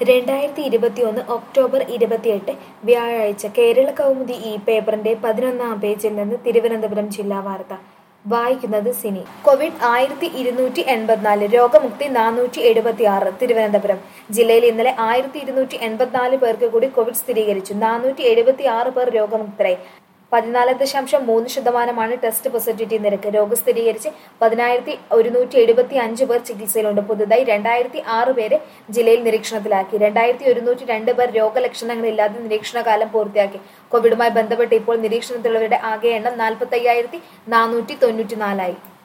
രണ്ടായിരത്തി ഇരുപത്തിയൊന്ന് ഒക്ടോബർ ഇരുപത്തിയെട്ട് വ്യാഴാഴ്ച കേരള കൗമുദി ഈ പേപ്പറിന്റെ പതിനൊന്നാം പേജിൽ നിന്ന് തിരുവനന്തപുരം ജില്ലാ വാർത്ത വായിക്കുന്നത് സിനി കോവിഡ് ആയിരത്തി ഇരുന്നൂറ്റി എൺപത്തിനാല് രോഗമുക്തി നാനൂറ്റി എഴുപത്തി ആറ് തിരുവനന്തപുരം ജില്ലയിൽ ഇന്നലെ ആയിരത്തി ഇരുന്നൂറ്റി എൺപത്തിനാല് പേർക്ക് കൂടി കോവിഡ് സ്ഥിരീകരിച്ചു നാനൂറ്റി എഴുപത്തി ആറ് പേർ രോഗമുക്തരായി പതിനാല് ദശാംശം മൂന്ന് ശതമാനമാണ് ടെസ്റ്റ് പോസിറ്റിവിറ്റി നിരക്ക് രോഗം സ്ഥിരീകരിച്ച് പതിനായിരത്തി ഒരുന്നൂറ്റി എഴുപത്തി അഞ്ച് പേർ ചികിത്സയിലുണ്ട് പുതുതായി രണ്ടായിരത്തി ആറ് പേരെ ജില്ലയിൽ നിരീക്ഷണത്തിലാക്കി രണ്ടായിരത്തി ഒരുന്നൂറ്റി രണ്ട് പേർ രോഗലക്ഷണങ്ങളില്ലാതെ നിരീക്ഷണകാലം പൂർത്തിയാക്കി കോവിഡുമായി ബന്ധപ്പെട്ട് ഇപ്പോൾ നിരീക്ഷണത്തിലുള്ളവരുടെ ആകെ എണ്ണം നാൽപ്പത്തി അയ്യായിരത്തി നാനൂറ്റി തൊണ്ണൂറ്റി നാലായി